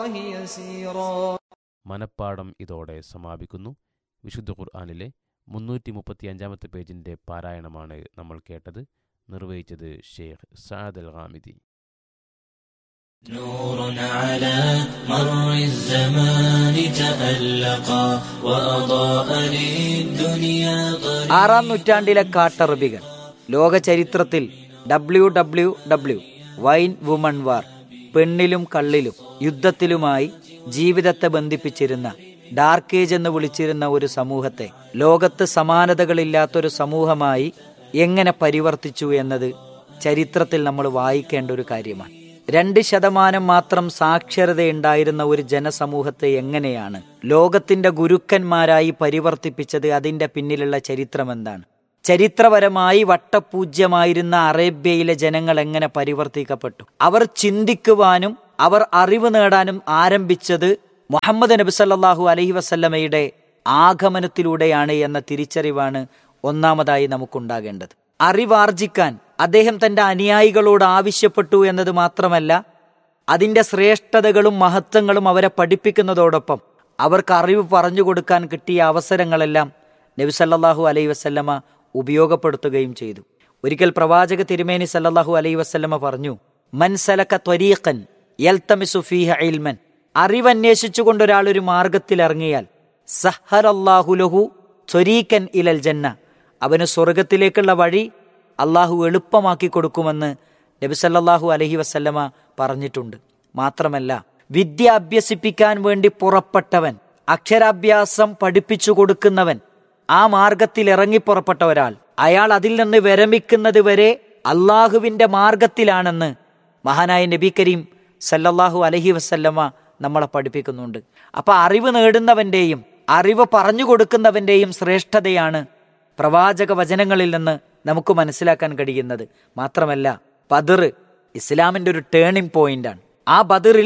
يسيرا മനപ്പാഠം ഇതോടെ സമാപിക്കുന്നു വിശുദ്ധ ഖുർആാനിലെ മുന്നൂറ്റി മുപ്പത്തി അഞ്ചാമത്തെ പേജിൻ്റെ പാരായണമാണ് നമ്മൾ കേട്ടത് നിർവഹിച്ചത് ഷെയ്ഖ് സഅദ് അൽ ഹാമിദി نور على مر الزمان تألقا وأضاء للدنيا طريقا ആറാം നൂറ്റാണ്ടിലെ കാട്ടറബികൾ ലോക ചരിത്രത്തിൽ W W W wine woman war പെണ്ണിലും കള്ളിലും യുദ്ധത്തിലുമായി ജീവിതത്തെ ബന്ധിപ്പിച്ചിരുന്ന ഡാർക്ക് ഏജ് എന്ന് വിളിച്ചിരുന്ന ഒരു സമൂഹത്തെ ലോകത്ത് സമാനതകളില്ലാത്തൊരു സമൂഹമായി എങ്ങനെ പരിവർത്തിച്ചു എന്നത് ചരിത്രത്തിൽ നമ്മൾ വായിക്കേണ്ട ഒരു കാര്യമാണ് രണ്ട് ശതമാനം മാത്രം സാക്ഷരതയുണ്ടായിരുന്ന ഒരു ജനസമൂഹത്തെ എങ്ങനെയാണ് ലോകത്തിന്റെ ഗുരുക്കന്മാരായി പരിവർത്തിപ്പിച്ചത് അതിന്റെ പിന്നിലുള്ള ചരിത്രം എന്താണ് ചരിത്രപരമായി വട്ടപൂജ്യമായിരുന്ന അറേബ്യയിലെ ജനങ്ങൾ എങ്ങനെ പരിവർത്തിക്കപ്പെട്ടു അവർ ചിന്തിക്കുവാനും അവർ അറിവ് നേടാനും ആരംഭിച്ചത് മുഹമ്മദ് നബി സല്ലല്ലാഹു അലൈഹി വസല്ലമയുടെ ആഗമനത്തിലൂടെയാണ് എന്ന തിരിച്ചറിവാണ് ഒന്നാമതായി നമുക്കുണ്ടാകേണ്ടത് അറിവാർജിക്കാൻ അദ്ദേഹം തന്റെ അനുയായികളോട് ആവശ്യപ്പെട്ടു എന്നത് മാത്രമല്ല അതിന്റെ ശ്രേഷ്ഠതകളും മഹത്വങ്ങളും അവരെ പഠിപ്പിക്കുന്നതോടൊപ്പം അവർക്ക് അറിവ് പറഞ്ഞു കൊടുക്കാൻ കിട്ടിയ അവസരങ്ങളെല്ലാം നബി സല്ലല്ലാഹു അലൈഹി വസല്ലമ ഉപയോഗപ്പെടുത്തുകയും ചെയ്തു ഒരിക്കൽ പ്രവാചക തിരുമേനി സല്ലല്ലാഹു അലൈഹി വസല്ലമ പറഞ്ഞു മൻസലക ത്വരീഖൻ യൽതമിസു ഫീഹ ഇൽമൻ അറിവന്വേഷിച്ചുകൊണ്ട് ഒരാൾ ഒരു മാർഗത്തിൽ ഇറങ്ങിയാൽ സഹറല്ലാഹു ലഹു ത്വരീക്കൻ ഇലൽ ജന്ന അവന് സ്വർഗത്തിലേക്കുള്ള വഴി അള്ളാഹു എളുപ്പമാക്കി കൊടുക്കുമെന്ന് നബി സല്ലല്ലാഹു അലൈഹി വസല്ലമ പറഞ്ഞിട്ടുണ്ട് മാത്രമല്ല വിദ്യ അഭ്യസിപ്പിക്കാൻ വേണ്ടി പുറപ്പെട്ടവൻ അക്ഷരാഭ്യാസം പഠിപ്പിച്ചു കൊടുക്കുന്നവൻ ആ മാർഗത്തിൽ ഇറങ്ങി പുറപ്പെട്ട ഒരാൾ അയാൾ അതിൽ നിന്ന് വിരമിക്കുന്നത് വരെ അള്ളാഹുവിന്റെ മാർഗത്തിലാണെന്ന് മഹാനായ നബി കരീം സല്ലല്ലാഹു അലഹി വസല്ലമ നമ്മളെ പഠിപ്പിക്കുന്നുണ്ട് അപ്പൊ അറിവ് നേടുന്നവന്റെയും അറിവ് പറഞ്ഞു കൊടുക്കുന്നവന്റെയും ശ്രേഷ്ഠതയാണ് പ്രവാചക വചനങ്ങളിൽ നിന്ന് നമുക്ക് മനസ്സിലാക്കാൻ കഴിയുന്നത് മാത്രമല്ല ബദർ ഇസ്ലാമിന്റെ ഒരു ടേണിംഗ് പോയിന്റാണ് ആ ബദറിൽ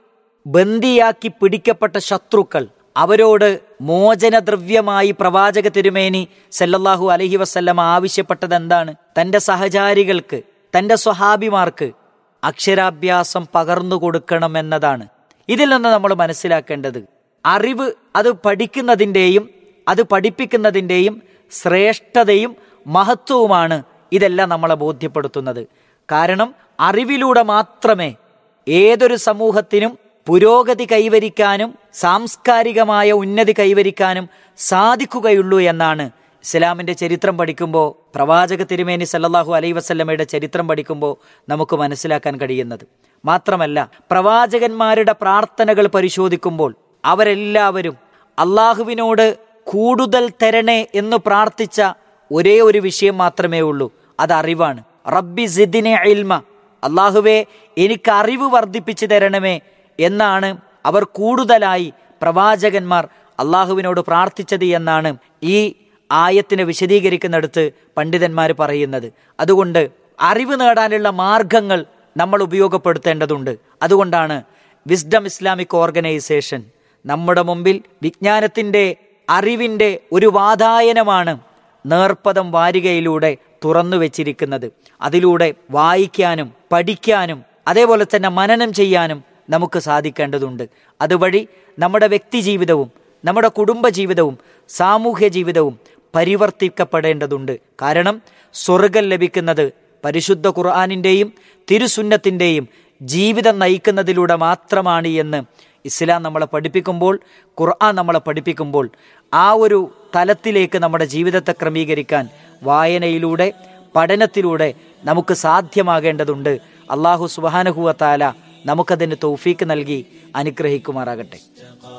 ബന്ദിയാക്കി പിടിക്കപ്പെട്ട ശത്രുക്കൾ അവരോട് മോചനദ്രവ്യമായി പ്രവാചക തിരുമേനി സല്ലല്ലാഹു അലഹി വസല്ലം ആവശ്യപ്പെട്ടത് എന്താണ് തന്റെ സഹചാരികൾക്ക് തന്റെ സ്വഹാബിമാർക്ക് അക്ഷരാഭ്യാസം പകർന്നു കൊടുക്കണം എന്നതാണ് ഇതിൽ നിന്ന് നമ്മൾ മനസ്സിലാക്കേണ്ടത് അറിവ് അത് പഠിക്കുന്നതിൻ്റെയും അത് പഠിപ്പിക്കുന്നതിൻ്റെയും ശ്രേഷ്ഠതയും മഹത്വവുമാണ് ഇതെല്ലാം നമ്മളെ ബോധ്യപ്പെടുത്തുന്നത് കാരണം അറിവിലൂടെ മാത്രമേ ഏതൊരു സമൂഹത്തിനും പുരോഗതി കൈവരിക്കാനും സാംസ്കാരികമായ ഉന്നതി കൈവരിക്കാനും സാധിക്കുകയുള്ളൂ എന്നാണ് ഇസ്ലാമിന്റെ ചരിത്രം പഠിക്കുമ്പോൾ പ്രവാചക തിരുമേനി സല്ലല്ലാഹു അലൈ വസല്ലമയുടെ ചരിത്രം പഠിക്കുമ്പോൾ നമുക്ക് മനസ്സിലാക്കാൻ കഴിയുന്നത് മാത്രമല്ല പ്രവാചകന്മാരുടെ പ്രാർത്ഥനകൾ പരിശോധിക്കുമ്പോൾ അവരെല്ലാവരും അള്ളാഹുവിനോട് കൂടുതൽ തരണേ എന്ന് പ്രാർത്ഥിച്ച ഒരേ ഒരു വിഷയം മാത്രമേ ഉള്ളൂ അത് അറിവാണ് റബ്ബി സിദിനെ ഇൽമ അള്ളാഹുവെ എനിക്ക് അറിവ് വർദ്ധിപ്പിച്ചു തരണമേ എന്നാണ് അവർ കൂടുതലായി പ്രവാചകന്മാർ അള്ളാഹുവിനോട് പ്രാർത്ഥിച്ചത് എന്നാണ് ഈ ആയത്തിനെ വിശദീകരിക്കുന്നിടത്ത് പണ്ഡിതന്മാർ പറയുന്നത് അതുകൊണ്ട് അറിവ് നേടാനുള്ള മാർഗങ്ങൾ നമ്മൾ ഉപയോഗപ്പെടുത്തേണ്ടതുണ്ട് അതുകൊണ്ടാണ് വിസ്ഡം ഇസ്ലാമിക് ഓർഗനൈസേഷൻ നമ്മുടെ മുമ്പിൽ വിജ്ഞാനത്തിന്റെ അറിവിന്റെ ഒരു വാതായനമാണ് നേർപ്പദം വാരികയിലൂടെ തുറന്നു വെച്ചിരിക്കുന്നത് അതിലൂടെ വായിക്കാനും പഠിക്കാനും അതേപോലെ തന്നെ മനനം ചെയ്യാനും നമുക്ക് സാധിക്കേണ്ടതുണ്ട് അതുവഴി നമ്മുടെ വ്യക്തി ജീവിതവും നമ്മുടെ കുടുംബ ജീവിതവും സാമൂഹ്യ ജീവിതവും പരിവർത്തിക്കപ്പെടേണ്ടതുണ്ട് കാരണം സ്വർഗം ലഭിക്കുന്നത് പരിശുദ്ധ ഖുർആാനിൻ്റെയും തിരുസുന്നത്തിൻ്റെയും ജീവിതം നയിക്കുന്നതിലൂടെ മാത്രമാണ് എന്ന് ഇസ്ലാം നമ്മളെ പഠിപ്പിക്കുമ്പോൾ ഖുർആൻ നമ്മളെ പഠിപ്പിക്കുമ്പോൾ ആ ഒരു തലത്തിലേക്ക് നമ്മുടെ ജീവിതത്തെ ക്രമീകരിക്കാൻ വായനയിലൂടെ പഠനത്തിലൂടെ നമുക്ക് സാധ്യമാകേണ്ടതുണ്ട് അള്ളാഹു സുബാനഹുവ താല നമുക്കതിന് തൗഫീക്ക് നൽകി അനുഗ്രഹിക്കുമാറാകട്ടെ